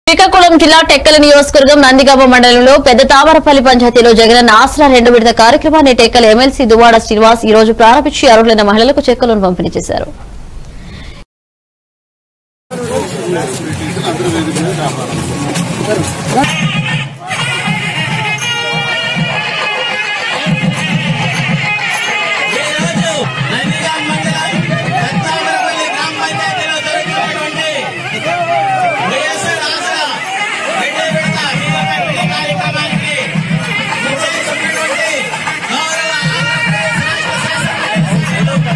శ్రీకాకుళం జిల్లా టెక్కల నియోజకవర్గం నందిగామ మండలంలో పెద్ద తామరపల్లి పంచాయతీలో జగనన్న ఆసరా రెండు విడత కార్యక్రమాన్ని టెక్కల ఎమ్మెల్సీ దువాడ శ్రీనివాస్ ఈ రోజు ప్రారంభించి అర్హులైన మహిళలకు చెక్కులను పంపిణీ చేశారు ఈరోజు నందిగాం మండలం పెద్దామరపల్లి గ్రామ పంచాయతీలో జరుగుతున్నటువంటి వైఎస్ఆర్ ఆసరా రెండో విడత నిధుల పంపిణీ కార్యక్రమానికి విచ్చేస్తున్నటువంటి గౌరవ ఆంధ్రప్రదేశ్ రాష్ట్ర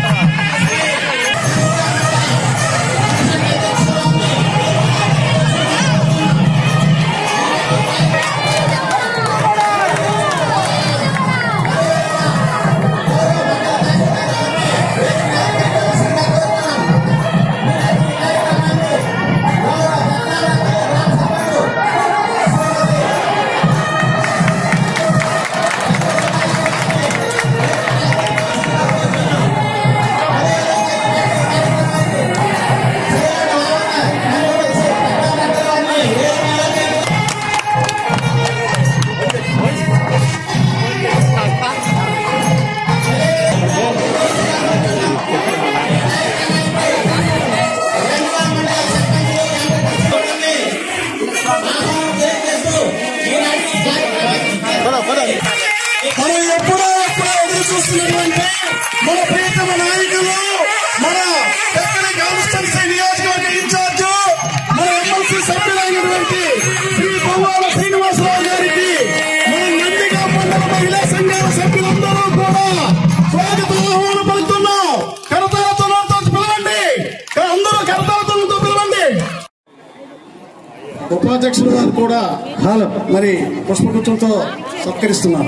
మనం ఎప్పుడో ఎప్పుడో ఎదురు చూస్తున్నటువంటి మన ప్రియతమ నాయకులు మన ఎక్కడ కాన్స్టెన్సీ నియోజకవర్గ ఇన్ఛార్జ్ మన ఎమ్మెల్సీ సభ్యులైనటువంటి శ్రీ పువ్వాల శ్రీనివాసరావు గారికి మన నందిగా మండల మహిళా సంఘాల సభ్యులందరూ కూడా స్వాగతం ఆహ్వానం పలుకుతున్నాం కరతాళతో పిలవండి అందరూ కరతాళతో పిలవండి ఉపాధ్యక్షులు వారు కూడా హాల మరి పుష్పగుచ్చంతో సత్కరిస్తున్నారు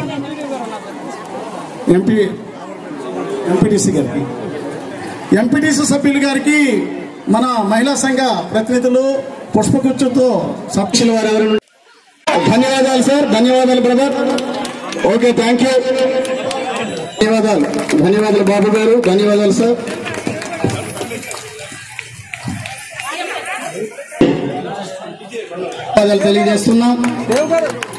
ఎంపీ ఎంపీటీసీ గారికి ఎంపీటీసీ సభ్యులు గారికి మన మహిళా సంఘ ప్రతినిధులు పుష్పగుచ్చంతో సభ్యులు వారు ఎవరు ధన్యవాదాలు సార్ ధన్యవాదాలు బ్రదర్ ఓకే థ్యాంక్ యూ ధన్యవాదాలు ధన్యవాదాలు బాబు గారు ధన్యవాదాలు సార్ ధన్యవాదాలు తెలియజేస్తున్నాం